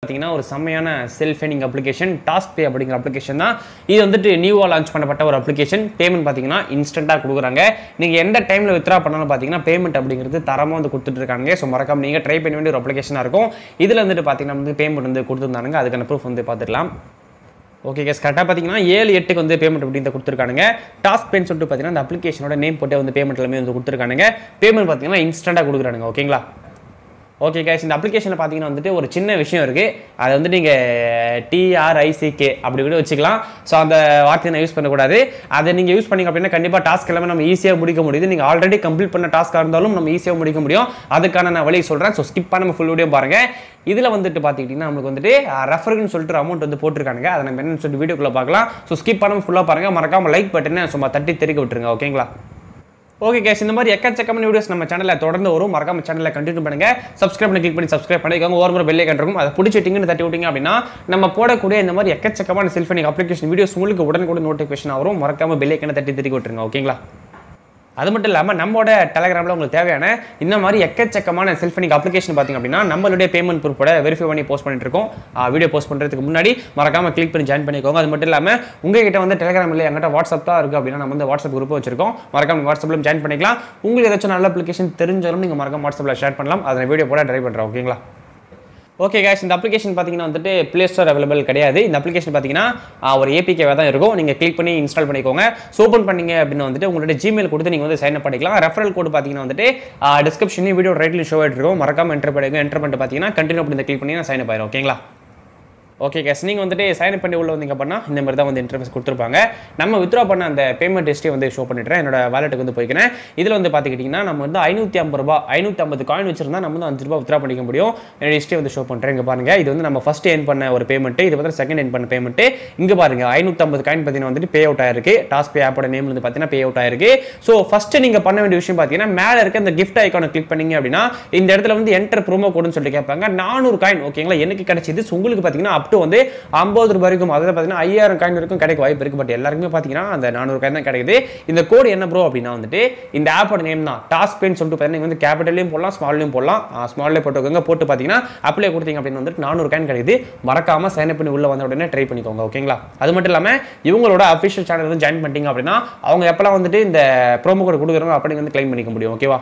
பார்த்தீங்கன்னா ஒரு செம்மையான self earning application task pay அப்படிங்கிற அப்ளிகேஷன் தான் இது வந்துட்டு நியூவாக லான்ச் பண்ணப்பட்ட ஒரு அப்ளிகேஷன் பேமெண்ட் பார்த்தீங்கன்னா இன்ஸ்டண்ட்டாக கொடுக்குறாங்க நீங்கள் எந்த டைமில் வித்ரா பண்ணாலும் பார்த்தீங்கன்னா பேமெண்ட் அப்படிங்கிறது தரமாக வந்து கொடுத்துட்டு இருக்காங்க ஸோ மறக்காம நீங்கள் ட்ரை பண்ண வேண்டிய ஒரு அப்ளிகேஷனாக இருக்கும் இதில் வந்துட்டு பார்த்தீங்கன்னா வந்து பேமெண்ட் வந்து கொடுத்துருந்தாங்க அதுக்கான ப்ரூஃப் வந்து பார்த்துக்கலாம் ஓகே கேஸ் கரெக்டாக பார்த்தீங்கன்னா ஏழு எட்டுக்கு வந்து பேமெண்ட் அப்படின்றத கொடுத்துருக்கானுங்க டாஸ்க் பேன்னு சொல்லிட்டு பார்த்தீங்கன்னா அந்த அப்ளிகேஷனோட நேம் போட்டு வந்து பேமெண்ட் எல்லாமே வந்து கொடுத்துருக்கானுங்க பேமெண்ட் பார்த்தீங்கன்னா இன்ஸ்டண்ட்டாக கொடுக்குறானுங்க ஓகேங்களா ஓகே கேஸ் இந்த அப்ளிகேஷனில் பார்த்தீங்கன்னா வந்துட்டு ஒரு சின்ன விஷயம் இருக்குது அதை வந்து நீங்கள் டிஆர்ஐசிகே அப்படி கூட வச்சுக்கலாம் ஸோ அந்த வார்த்தையை நான் யூஸ் பண்ணக்கூடாது அதை நீங்கள் யூஸ் பண்ணீங்க அப்படின்னா கண்டிப்பாக டாஸ்க் எல்லாமே நம்ம ஈஸியாக முடிக்க முடியுது நீங்கள் ஆல்ரெடி கம்ப்ளீட் பண்ண டாஸ்க்காக இருந்தாலும் நம்ம ஈஸியாக முடிக்க முடியும் அதுக்கான நான் வழி சொல்கிறேன் ஸோ ஸ்கிப் பண்ண ஃபுல் வீடியோ பாருங்கள் இதில் வந்துட்டு பார்த்துக்கிட்டிங்கன்னா நம்மளுக்கு வந்துட்டு ரெஃபர்னு சொல்லிட்டு அமௌண்ட் வந்து போட்டிருக்காங்க அதை நம்ம என்னன்னு சொல்லிட்டு வீடியோக்குள்ளே பார்க்கலாம் ஸோ ஸ்கிப் பண்ணாமல் ஃபுல்லாக பாருங்கள் மறக்காமல் லைக் பட்டனை சும்மா தட்டி தெரிவிக்க விட்டுருங்க ஓகேங்களா ஓகே கேஸ் இந்த மாதிரி எக்கச்சக்கமான வீடியோஸ் நம்ம சேனலில் தொடர்ந்து வரும் மறக்காம சேனலில் கண்டினியூ பண்ணுங்க சப்ஸ்கிரைப் பண்ணி கிளிக் பண்ணி சப்ஸ்கிரைப் பண்ணிக்கோங்க ஒரு முறை பெல்லை கண்டிருக்கும் அதை பிடிச்சிட்டிங்கன்னு தட்டி விட்டீங்க அப்படின்னா நம்ம போடக்கூடிய இந்த மாதிரி எக்கச்சக்கமான செல்ஃபனிக் அப்ளிகேஷன் வீடியோஸ் உங்களுக்கு உடனுக்குடன் நோட்டிஃபிகேஷன் வரும் மறக்காம பெல்லை கண்ணை தட்டி திருப்பி விட்டுருங்க ஓகேங்களா அது மட்டும் இல்லாமல் நம்மளோட டெலகிராமில் உங்களுக்கு தேவையான இந்த மாதிரி எக்கச்சக்கமான செல்ஃபனிக் அப்ளிகேஷன் பார்த்தீங்க அப்படின்னா நம்மளுடைய பேமெண்ட் ப்ரூஃபோட வெரிஃபை பண்ணி போஸ்ட் பண்ணிட்டு இருக்கோம் வீடியோ போஸ்ட் பண்ணுறதுக்கு முன்னாடி மறக்காம கிளிக் பண்ணி ஜாயின் பண்ணிக்கோங்க அது மட்டும் இல்லாமல் உங்ககிட்ட வந்து டெலகிராம் இல்லை எங்கிட்ட வாட்ஸ்அப் தான் இருக்குது அப்படின்னா நம்ம வந்து வாட்ஸ்அப் குரூப் வச்சிருக்கோம் மறக்காம வாட்ஸ்அப்பில் ஜாயின் பண்ணிக்கலாம் உங்களுக்கு ஏதாச்சும் நல்ல அப்ளிகேஷன் தெரிஞ்சாலும் நீங்கள் மறக்காம வாட்ஸ்அப்பில் ஷேர் பண்ணலாம் அதை வீடியோ போட ட்ரை பண்ணுறோம் ஓகேங்களா ஓகே கேஷ் இந்த அப்ளிகேஷன் பார்த்தீங்கன்னா வந்துட்டு ப்ளே ஸ்டோர் அவைலபிள் கிடையாது இந்த அப்ளிகேஷன் பார்த்தீங்கன்னா ஆ, ஒரு ஏபிகேவாக தான் இருக்கும் நீங்கள் கிளிக் பண்ணி இன்ஸ்டால் பண்ணிக்கோங்க ஸோ ஓப்பன் பண்ணீங்க அப்படின்னு வந்துட்டு உங்களோட ஜிமெயில் கொடுத்து நீங்கள் வந்து சைன் அப் பண்ணிக்கலாம் ரெஃபரல் கோடு பார்த்தீங்கன்னா வந்துட்டு டிஸ்கிரிப்ஷன்லையும் வீடியோ ரைட்லையும் ஷோ ஆகிட்டு இருக்கும் மறக்காம என்டர் பண்ணுங்க என்டர் பண்ணிட்டு பார்த்தீங்கன்னா கண்டினியூ அப்படி கிளிக் பண்ணி சைன் அப் ஆயிரும் ஓகேங்களா ஓகே கேஸ் நீங்கள் வந்துட்டு சைன் பண்ணி உள்ள வந்தீங்க அப்படின்னா இந்த மாதிரி தான் வந்து இன்டர்ஃபேஸ் கொடுத்துருப்பாங்க நம்ம வித்ரா பண்ண அந்த பேமெண்ட் ஹிஸ்ட்ரி வந்து ஷோ பண்ணிட்டுறேன் என்னோட வேலெட்டுக்கு வந்து போய்க்கிறேன் இதில் வந்து பார்த்துக்கிட்டிங்கன்னா நம்ம வந்து ஐநூற்றி ஐம்பது ரூபா ஐநூற்றி ஐம்பது காயின் வச்சிருந்தா நம்ம வந்து அஞ்சு ரூபா வித்ரா பண்ணிக்க முடியும் என்னோட ஹிஸ்ட்ரி வந்து ஷோ பண்ணுறேன் இங்கே பாருங்க இது வந்து நம்ம ஃபஸ்ட் என் பண்ண ஒரு பேமெண்ட்டு இது வந்து செகண்ட் என் பண்ண பேமெண்ட்டு இங்கே பாருங்க ஐநூற்றம்பது காயின் பார்த்தீங்கன்னா வந்துட்டு பே அவுட் ஆயிருக்கு டாஸ்க் பே ஆப்போட நேம் வந்து பார்த்தீங்கன்னா பே அவுட் ஆயிருக்கு ஸோ ஃபஸ்ட்டு நீங்கள் பண்ண வேண்டிய விஷயம் பார்த்தீங்கன்னா மேலே இருக்க இந்த கிஃப்ட் ஐக்கானை கிளிக் பண்ணீங்க அப்படின்னா இந்த இடத்துல வந்து என்டர் ப்ரோமோ கோடுன்னு சொல்லிட்டு கேட்பாங்க நானூறு காயின் ஓகேங்களா எனக்கு கிடைச்சது So, உங்களுக்கு பார்த்தீங்கன்னா அப் டு வந்து ஐம்பது ரூபாய் வரைக்கும் அதாவது பார்த்தீங்கன்னா ஐயாயிரம் காயின் வரைக்கும் கிடைக்க வாய்ப்பு இருக்கு பட் எல்லாருக்குமே பார்த்தீங்கன்னா அந்த நானூறு காயின் தான் கிடைக்குது இந்த கோடு என்ன ப்ரோ அப்படின்னா வந்துட்டு இந்த ஆப்போட நேம் தான் டாஸ்க் பேன்னு சொல்லிட்டு பார்த்தீங்கன்னா நீங்க வந்து கேபிட்டல்லையும் போடலாம் ஸ்மால்லையும் போடலாம் ஸ்மால்லே போட்டுக்கோங்க போட்டு பார்த்தீங்கன்னா அப்ளை கொடுத்தீங்க அப்படின்னு வந்துட்டு நானூறு காயின் கிடைக்குது மறக்காம சைன் அப் பண்ணி உள்ள வந்த உடனே ட்ரை பண்ணிக்கோங்க ஓகேங்களா அது மட்டும் இல்லாமல் இவங்களோட அஃபிஷியல் சேனல் வந்து ஜாயின் பண்ணிட்டீங்க அப்படின்னா அவங்க எப்பலாம் வந்துட்டு இந்த ப்ரோமோ கோட் கொடுக்குறாங்க அப்படி வந்து கிளைம் பண்ணிக்க முடியும் ஓகேவா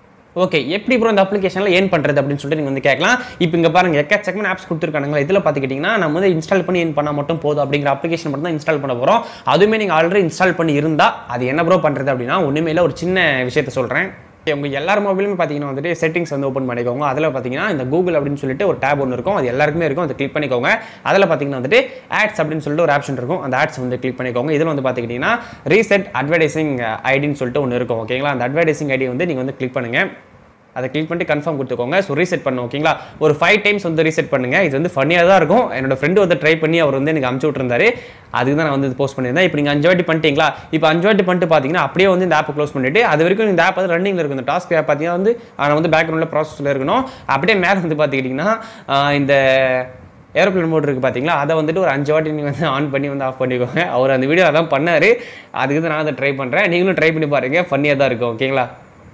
ஓகே எப்படி ப்ரோ இந்த அப்ளிகேஷனில் ஏன் பண்ணுறது அப்படின்னு சொல்லிட்டு நீங்கள் வந்து கேட்கலாம் இப்போ இங்கே பாருங்க எக்கச்சக்கமான ஆப்ஸ் கொடுத்துருக்கானுங்களா இதில் பார்த்துக்கிட்டிங்கன்னா நம்ம வந்து இன்ஸ்டால் பண்ணி ஏன் பண்ணால் மட்டும் போதும் அப்படிங்கிற அப்ளிகேஷன் மட்டும் தான் இன்ஸ்டால் பண்ண போகிறோம் அதுவுமே நீங்கள் ஆல்ரெடி இன்ஸ்டால் பண்ணி இருந்தால் அது என்ன ப்ரோ பண்ணுறது அப்படின்னா ஒன்றுமே இல்லை ஒரு சின்ன விஷயத்த சொல்கிறேன் உங்க எல்லார் மொபைலுமே பார்த்தீங்கன்னா வந்துட்டு செட்டிங்ஸ் வந்து ஓப்பன் பண்ணிக்கோங்க அதில் பார்த்தீங்கன்னா இந்த கூகுள் அப்படின்னு சொல்லிட்டு ஒரு டேப் ஒன்று இருக்கும் அது எல்லாருக்குமே இருக்கும் அதை கிளிக் பண்ணிக்கோங்க அதில் பார்த்தீங்கன்னா வந்துட்டு ஆட்ஸ் அப்படின்னு சொல்லிட்டு ஒரு ஆப்ஷன் இருக்கும் அந்த ஆட்ஸ் வந்து கிளிக் பண்ணிக்கோங்க இதில் வந்து பார்த்துக்கிட்டிங்கன்னா ரீசெட் அட்வர்டைசிங் ஐடின்னு சொல்லிட்டு ஒன்று இருக்கும் ஓகேங்களா அந்த அட்வர்டைசிங் ஐடி வந்து நீங்கள் வந்து கிளிக் பண்ணுங்கள் அதை கிளிக் பண்ணிட்டு கன்ஃபார்ம் கொடுத்துக்கோங்க ஸோ ரீசெட் பண்ணும் ஓகேங்களா ஒரு ஃபைவ் டைம்ஸ் வந்து ரீசெட் பண்ணுங்க இது வந்து ஃபன்னியாக தான் இருக்கும் என்னோட ஃப்ரெண்டு வந்து ட்ரை பண்ணி அவர் வந்து எனக்கு அமுச்சு விட்டுருந்தாரு அதுக்கு தான் நான் வந்து போஸ்ட் பண்ணியிருந்தேன் இப்போ நீங்கள் அஞ்சு வாட்டி பண்ணிட்டீங்களா இப்போ அஞ்சு வாட்டி பண்ணிட்டு பார்த்தீங்கன்னா அப்படியே வந்து இந்த ஆப்பை க்ளோஸ் பண்ணிட்டு அது வரைக்கும் இந்த ஆப் வந்து ரன்னிங்கில் இருக்கும் இந்த டாஸ்க் ஆப் பார்த்தீங்கன்னா வந்து நான் வந்து பேக்ரவுண்டில் ப்ராசஸில் இருக்கணும் அப்படியே மேலே வந்து பார்த்துக்கிட்டிங்கன்னா ஆஹ் இந்த ஏரோப்ளேன் மோட் இருக்குது பார்த்தீங்களா அதை வந்துட்டு ஒரு அஞ்சு வாட்டி நீங்கள் வந்து ஆன் பண்ணி வந்து ஆஃப் பண்ணிக்கோங்க அவர் அந்த வீடியோ அதான் பண்ணார் அதுக்கு தான் நான் அதை ட்ரை பண்ணுறேன் நீங்களும் ட்ரை பண்ணி பாருங்க ஃபன்னியாக தான் இருக்கும் ஓகேங்களா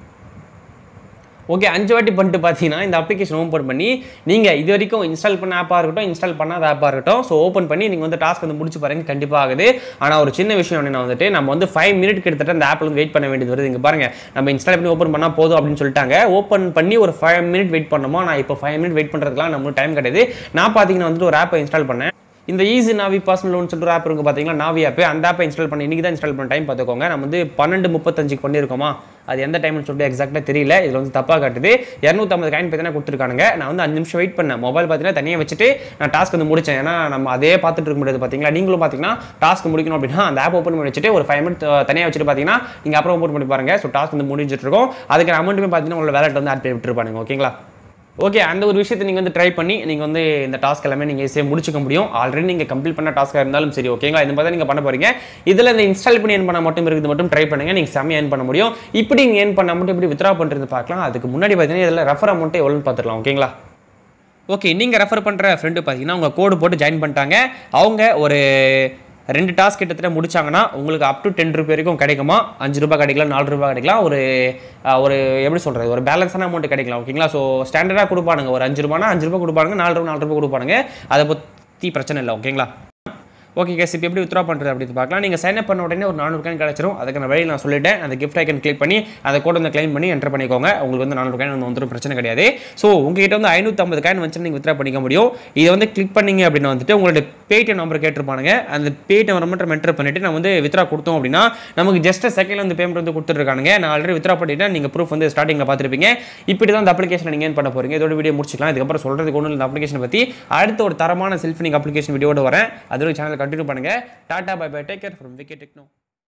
ஓகே அஞ்சு வாட்டி பண்ணிட்டு பார்த்தீங்கன்னா இந்த அப்ளிகேஷன் ஓப்பன் பண்ணி நீங்கள் இது வரைக்கும் இன்ஸ்டால் பண்ண ஆப்பாக இருக்கட்டும் இன்ஸ்டால் பண்ணாத ஆப்பாக இருக்கட்டும் ஸோ ஓப்பன் பண்ணி நீங்கள் வந்து டாஸ்க் வந்து முடிச்சு பாருங்க கண்டிப்பாக ஆகுது ஆனால் ஒரு சின்ன விஷயம் என்னன்னா வந்துட்டு நம்ம வந்து ஃபைவ் மினிட் கிட்டத்தட்ட அந்த ஆப்பில் வந்து வெயிட் பண்ண வேண்டியது வருது இங்கே பாருங்க நம்ம இன்ஸ்டால் பண்ணி ஓப்பன் பண்ணால் போதும் அப்படின்னு சொல்லிட்டாங்க ஓப்பன் பண்ணி ஒரு ஃபைவ் மினிட் வெயிட் பண்ணோமா நான் இப்போ ஃபைவ் மினிட் வெயிட் பண்ணுறதுக்குலாம் நம்மளுக்கு டைம் கிடையாது நான் பார்த்தீங்கன்னா வந்துட்டு ஒரு ஆப்பை இன்ஸ்டால் பண்ணேன் இந்த ஈஸி நாவி பர்சனல் லோன் சொல்லிட்டு ஒரு ஆப் இருக்கு பார்த்தீங்களா நாவி ஆப் அந்த ஆப்பை இன்ஸ்டால் பண்ணி இன்னைக்கு தான் இன்ஸ்டால் பண்ண டைம் பார்த்துக்கோங்க நம்ம வந்து பன்னெண்டு முப்பத்தஞ்சுக்கு பண்ணியிருக்கோமா அது எந்த டைம்னு சொல்லிட்டு எக்ஸாக்டாக தெரியல இதில் வந்து தப்பாக காட்டுது இரநூத்தம்பது காயின் பார்த்தீங்கன்னா கொடுத்துருக்கானுங்க நான் வந்து அஞ்சு நிமிஷம் வெயிட் பண்ணேன் மொபைல் பார்த்தீங்கன்னா தனியாக வச்சுட்டு நான் டாஸ்க் வந்து முடிச்சேன் ஏன்னா நம்ம அதே பார்த்துட்டு இருக்க முடியாது பார்த்தீங்களா நீங்களும் பார்த்தீங்கன்னா டாஸ்க் முடிக்கணும் அப்படின்னா அந்த ஆப் ஓப்பன் பண்ணி வச்சுட்டு ஒரு ஃபைவ் மினிட் தனியாக வச்சுட்டு பார்த்தீங்கன்னா நீங்கள் அப்புறம் ஓப்பன் பண்ணி பாருங்க ஸோ டாஸ்க் வந்து முடிஞ்சிட்டு இருக்கும் அதுக்கு அமௌண்ட்டுமே பார்த்தீங்கன்னா உங்களோட வேலட் வந்து ஆட் பண்ணி விட்டுருப்பானுங்க ஓகேங்களா ஓகே அந்த ஒரு விஷயத்தை நீங்கள் வந்து ட்ரை பண்ணி நீங்கள் வந்து இந்த டாஸ்க் எல்லாமே நீங்கள் ஈஸியாக முடிச்சுக்க முடியும் ஆல்ரெடி நீங்கள் கம்ப்ளீட் பண்ண டாஸ்க்காக இருந்தாலும் சரி ஓகேங்களா இந்த மாதிரி தான் நீங்கள் பண்ண போறீங்க இதில் இந்த இன்ஸ்டால் பண்ணி ஏன் பண்ண மட்டும் இருக்குது மட்டும் ட்ரை பண்ணுங்க நீங்கள் செம்மையாக ஏன் பண்ண முடியும் இப்படி நீங்கள் ஏன் பண்ண மட்டும் இப்படி வித்ரா பண்ணுறது பார்க்கலாம் அதுக்கு முன்னாடி பார்த்தீங்கன்னா இதில் ரெஃபர் அமௌண்ட்டை எவ்வளோன்னு பார்த்துக்கலாம் ஓகேங்களா ஓகே நீங்கள் ரெஃபர் பண்ணுற ஃப்ரெண்டு பார்த்தீங்கன்னா உங்கள் கோடு போட்டு ஜாயின் பண்ணிட்டாங்க அவங்க ஒரு ரெண்டு டாஸ்க் கிட்டத்தட்ட முடிச்சாங்கன்னா உங்களுக்கு அப் டு டென் ரூபி வரைக்கும் கிடைக்குமா அஞ்சு ரூபாய் கிடைக்கலாம் நாலு ரூபாய் கிடைக்கலாம் ஒரு அஹ், ஒரு எப்படி சொல்கிறது ஒரு பேலன்ஸான அமௌண்ட் கிடைக்கலாம் ஓகேங்களா ஸோ ஸ்டாண்டர்டாக கொடுப்பானுங்க ஒரு அஞ்சு ரூபானா அஞ்சு ரூபாய் கொடுப்பானுங்க நாலு ரூபா நாலு ரூபாய் கொடுப்பானுங்க அதை பற்றி பிரச்சனை இல்லை ஓகேங்களா ஓகே கேஸ் இப்போ எப்படி வித்ரா பண்ணுறது அப்படின்னு பார்க்கலாம் நீங்கள் சைன் அப் பண்ண உடனே ஒரு நானூறு காயின் கிடச்சிரும் அதுக்கான வழி நான் சொல்லிட்டேன் அந்த கிஃப்ட் ஐக்கன் கிளிக் பண்ணி அதை கூட வந்து கிளைம் பண்ணி என்டர் பண்ணிக்கோங்க உங்களுக்கு வந்து நானூறு காயின் வந்துடும் பிரச்சனை கிடையாது ஸோ உங்ககிட்ட வந்து ஐநூற்றம்பது காயின் வச்சு நீங்கள் வித்ரா பண்ணிக்க முடியும் இதை வந்து கிளிக் பண்ணீங்க அப்படின்னு வந்துட்டு உங்களோட பேடிஎம் நம்பர் கேட்டிருப்பானுங்க அந்த பேடிஎம் நம்பர் மட்டும் என்டர் பண்ணிட்டு நான் வந்து வித்ரா கொடுத்தோம் அப்படின்னா நமக்கு ஜஸ்ட் செகண்ட் வந்து பேமெண்ட் வந்து கொடுத்துருக்கானுங்க நான் ஆல்ரெடி வித்ரா பண்ணிட்டேன் நீங்கள் ப்ரூஃப் வந்து ஸ்டார்டிங்கில் பார்த்துருப்பீங்க இப்படி தான் இந்த அப்ளிகேஷன் நீங்கள் ஏன் பண்ண போறீங்க இதோட வீடியோ முடிச்சிக்கலாம் இதுக்கப்புறம் சொல்கிறதுக்கு ஒன்றும் இந்த அப்ளிகேஷன் பற்றி அடுத்த ஒரு தரமான செல்ஃபினிங் அப்ளிகேஷன் வீடியோட வரேன் அதோட சேனல் கண்டினியூ பண்ணுங்க டாடா bye bye take care from Wicked techno